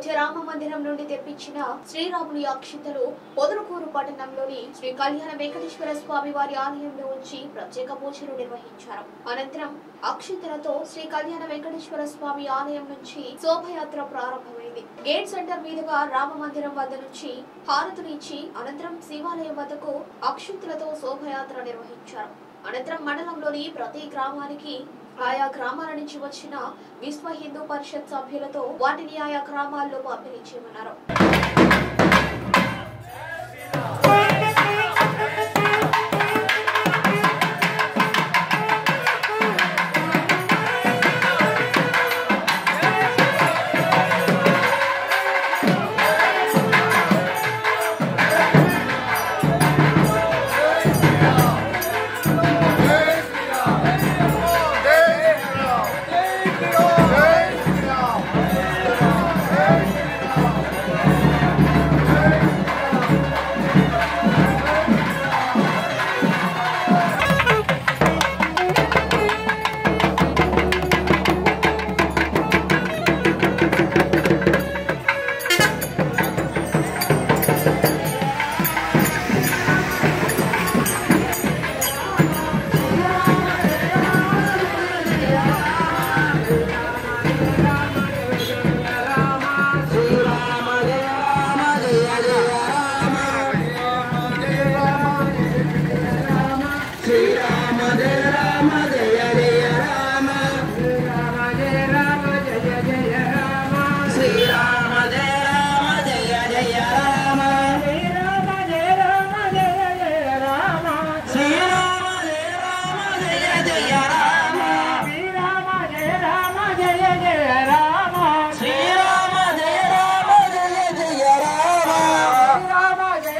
అయోధ్య రామ మందిరం నుండి తెప్పించిన శ్రీరాముని అక్షింతలు పొదలకూరు పట్టణంలోని శ్రీ కళ్యాణ వెంకటేశ్వర స్వామి వారి ఆలయంలో ఉంచి ప్రత్యేక పూజలు నిర్వహించారు అనంతరం అక్షింతలతో శ్రీ కళ్యాణ వెంకటేశ్వర స్వామి ఆలయం నుంచి శోభయాత్ర ప్రారంభమైంది గేట్ సెంటర్ మీదుగా రామ మందిరం వద్ద నుంచి హారతులు ఇచ్చి అనంతరం శివాలయం వద్దకు అక్షింతలతో శోభయాత్ర నిర్వహించారు అనంతరం మండలంలోని ప్రతి గ్రామానికి ఆయా గ్రామాల నుంచి వచ్చిన విశ్వ హిందూ పరిషత్ సభ్యులతో వాటిని ఆయా గ్రామాల్లో పంపిణీ చేయమన్నారు జై